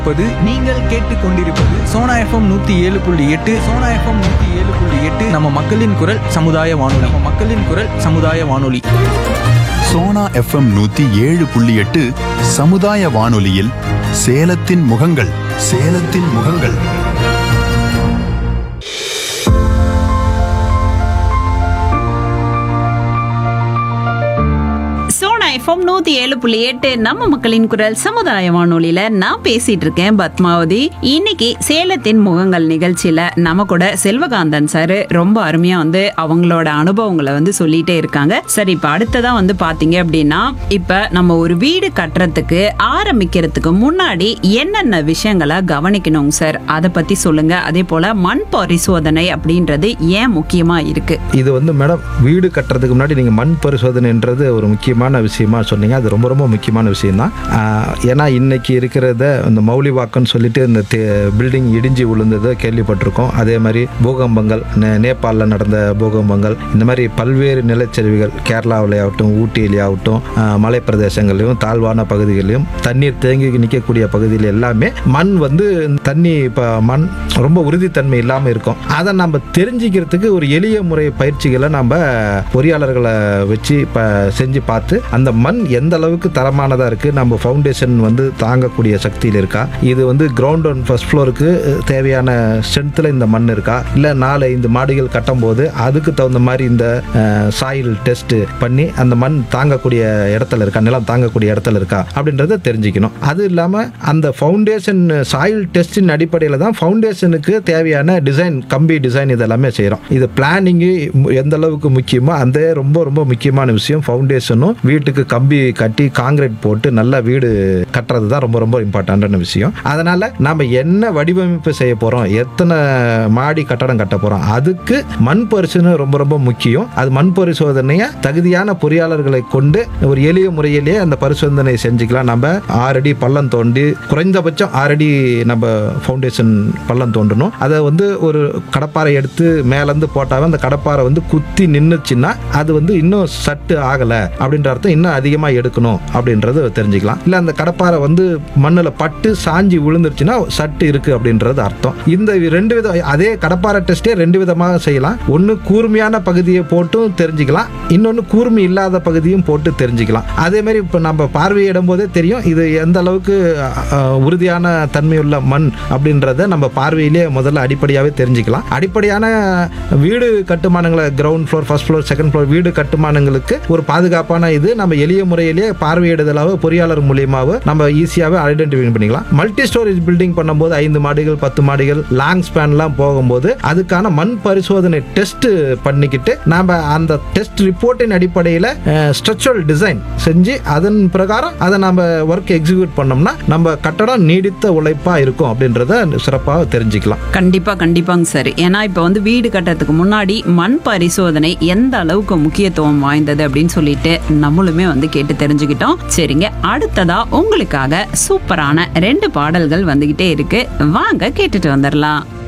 இருப்பது நீங்கள் கேட்டுக்கொண்டிருப்பது சோனா எஃப்எம் நூத்தி ஏழு புள்ளி எட்டு சோனா எஃப்எம் நூத்தி ஏழு புள்ளி எட்டு நம்ம மக்களின் குரல் சமுதாய வானொலி நம்ம மக்களின் குரல் சமுதாய வானொலி சோனா எஃப்எம் நூத்தி ஏழு புள்ளி எட்டு சமுதாய வானொலியில் சேலத்தின் முகங்கள் சேலத்தின் முகங்கள் சோனா எஃப்எம் நூத்தி ஏழு புள்ளி எட்டு நம்ம மக்களின் குரல் சமுதாய வானொலியில நான் பேசிட்டு இருக்கேன் பத்மாவதி இன்னைக்கு சேலத்தின் முகங்கள் நிகழ்ச்சியில நம்ம கூட செல்வகாந்தன் சார் ரொம்ப அருமையா வந்து அவங்களோட அனுபவங்களை வந்து சொல்லிட்டே இருக்காங்க சரி இப்ப அடுத்ததா வந்து பாத்தீங்க அப்படின்னா இப்ப நம்ம ஒரு வீடு கட்டுறதுக்கு ஆரம்பிக்கிறதுக்கு முன்னாடி என்னென்ன விஷயங்களை கவனிக்கணும் சார் அதை பத்தி சொல்லுங்க அதே போல மண் பரிசோதனை அப்படின்றது ஏன் முக்கியமா இருக்கு இது வந்து மேடம் வீடு கட்டுறதுக்கு முன்னாடி நீங்கள் மண் பரிசோதனைன்றது ஒரு முக்கியமான விஷயமா சொன்னீங்க அது ரொம்ப ரொம்ப முக்கியமான விஷயம்தான் ஆஹ், ஏன்னா இன்னைக்கு இருக்கிறத இந்த மௌலிவாக்கம்னு சொல்லிட்டு இந்த பில்டிங் இடிஞ்சு விழுந்ததை கேள்விப்பட்டிருக்கோம் அதே மாதிரி பூகம்பங்கள் நே நேபாளில் நடந்த பூகம்பங்கள் இந்த மாதிரி பல்வேறு நிலச்சரிவுகள் கேரளாவிலே ஆகட்டும் ஊட்டியிலே ஆகட்டும் ஆஹ், மலை பிரதேசங்களையும் தாழ்வான பகுதிகளிலும் தண்ணீர் தேங்கி நிற்கக்கூடிய பகுதியில் எல்லாமே மண் வந்து தண்ணி இப்போ மண் ரொம்ப உறுதித்தன்மை இல்லாமல் இருக்கும் அதை நம்ம தெரிஞ்சுக்கிறதுக்கு ஒரு எளிய முறை பயிற்சிகளை நம்ம பொறியாளர்களை வச்சு இப்போ செஞ்சு பார்த்து அந்த மண் எந்த அளவுக்கு தரமானதாக இருக்குது நம்ம ஃபவுண்டேஷன் வந்து தாங்கக்கூடிய சக்தியில் இருக்கா இது வந்து கிரவுண்ட் ஒன் ஃபர்ஸ்ட் ஃப்ளோருக்கு தேவையான ஸ்ட்ரென்த்தில் இந்த மண் இருக்கா இல்லை நாலு ஐந்து மாடிகள் கட்டும்போது அதுக்கு தகுந்த மாதிரி இந்த சாயில் டெஸ்ட் பண்ணி அந்த மண் தாங்கக்கூடிய இடத்துல இருக்கா நிலம் தாங்கக்கூடிய இடத்துல இருக்கா அப்படின்றத தெரிஞ்சுக்கணும் அது இல்லாமல் அந்த ஃபவுண்டேஷன் சாயில் டெஸ்டின் அடிப்படையில் தான் ஃபவுண்டேஷனுக்கு தேவையான டிசைன் கம்பி டிசைன் இதெல்லாமே செய்கிறோம் இது பிளானிங்கு எந்த அளவுக்கு முக்கியமோ அந்த ரொம்ப ரொம்ப முக்கியமான விஷயம் ஃபவுண்டேஷனும் வீட்டுக்கு கம்பி கட்டி காங்கிரீட் போட்டு நல்லா வீடு கட்டுறது தான் ரொம்ப ரொம்ப இம்பார்ட்டண்டான விஷயம் அதனால் நம்ம என்ன வடிவமைப்பு செய்ய போகிறோம் எத்தனை மாடி கட்டடம் கட்ட போகிறோம் அதுக்கு மண் பரிசோதனை ரொம்ப ரொம்ப முக்கியம் அது மண் பரிசோதனையை தகுதியான பொறியாளர்களை கொண்டு ஒரு எளிய முறையிலேயே அந்த பரிசோதனை செஞ்சுக்கலாம் நம்ம ஆறடி பள்ளம் தோண்டி குறைந்தபட்சம் ஆறடி நம்ம ஃபவுண்டேஷன் பள்ளம் தோண்டணும் அதை வந்து ஒரு கடப்பாரை எடுத்து மேலேருந்து போட்டாவே அந்த கடப்பாரை வந்து குத்தி நின்றுச்சுன்னா அது வந்து இன்னும் சட்டு ஆகலை அப்படின்ற அர்த்தம் இன்னும் அதிகமாக எடுக்கணும் அப்படின்றது தெரிஞ்சுக்கலாம் இல்லை அந்த கடப்பாரை வந்து மண்ணில் பட்டு சாஞ்சி விழுந்துருச்சுன்னா சட்டு இருக்குது அப்படின்றது அர்த்தம் இந்த ரெண்டு விதம் அதே கடப்பாரை டெஸ்ட்டே ரெண்டு விதமாக செய்யலாம் ஒன்று கூர்மையான பகுதியை போட்டும் தெரிஞ்சுக்கலாம் இன்னொன்று கூர்மை இல்லாத பகுதியும் போட்டு தெரிஞ்சுக்கலாம் அதே மாதிரி இப்போ நம்ம பார்வையிடும் போதே தெரியும் இது எந்த அளவுக்கு அஹ், உறுதியான தன்மையுள்ள மண் அப்படின்றத நம்ம பார்வையிலே முதல்ல அடிப்படையாகவே தெரிஞ்சுக்கலாம் அடிப்படையான வீடு கட்டுமானங்களை ground floor first floor second floor வீடு கட்டுமானங்களுக்கு ஒரு பாதுகாப்பான இது நம்ம எளிய முறையிலேயே பார்வையிடுதலாக பொறியாளர் மூலியமாக நம்ம ஈஸியாகவே ஐடென்டிஃபை பண்ணிக்கலாம் மல்டி ஸ்டோரேஜ் பில்டிங் பண்ணும்போது ஐந்து மாடிகள் பத்து மாடிகள் லாங் ஸ்பேன்லாம் போகும்போது அதுக்கான மண் பரிசோதனை டெஸ்ட் பண்ணிக்கிட்டு நாம அந்த டெஸ்ட் ரிப்போர்ட்டின் அடிப்படையில் ஸ்ட்ரக்சரல் டிசைன் செஞ்சு அதன் பிரகாரம் அதை நம்ம ஒர்க் எக்ஸிக்யூட் பண்ணோம்னா நம்ம கட்டடம் நீடித்த உழைப்பா இருக்கும் அப்படின்றத சிறப்பாக தெரிஞ்சுக்கலாம் கண்டிப்பா கண்டிப்பாங்க சார் ஏன்னா இப்ப வந்து வீடு கட்டுறதுக்கு முன்னாடி மண் பரிசோதனை எந்த அளவுக்கு முக்கியத்துவம் வாய்ந்தது அப்படின்னு சொல்லிட்டு நம்மளுமே வந்து கேட்டு தெரிஞ்சுக்கிட்டோம் சரிங்க அடுத்ததா உங்களுக்காக சூப்பரான ரெண்டு பாடல்கள் வந்துகிட்டே இருக்கு வாங்க கேட்டுட்டு வந்துடலாம்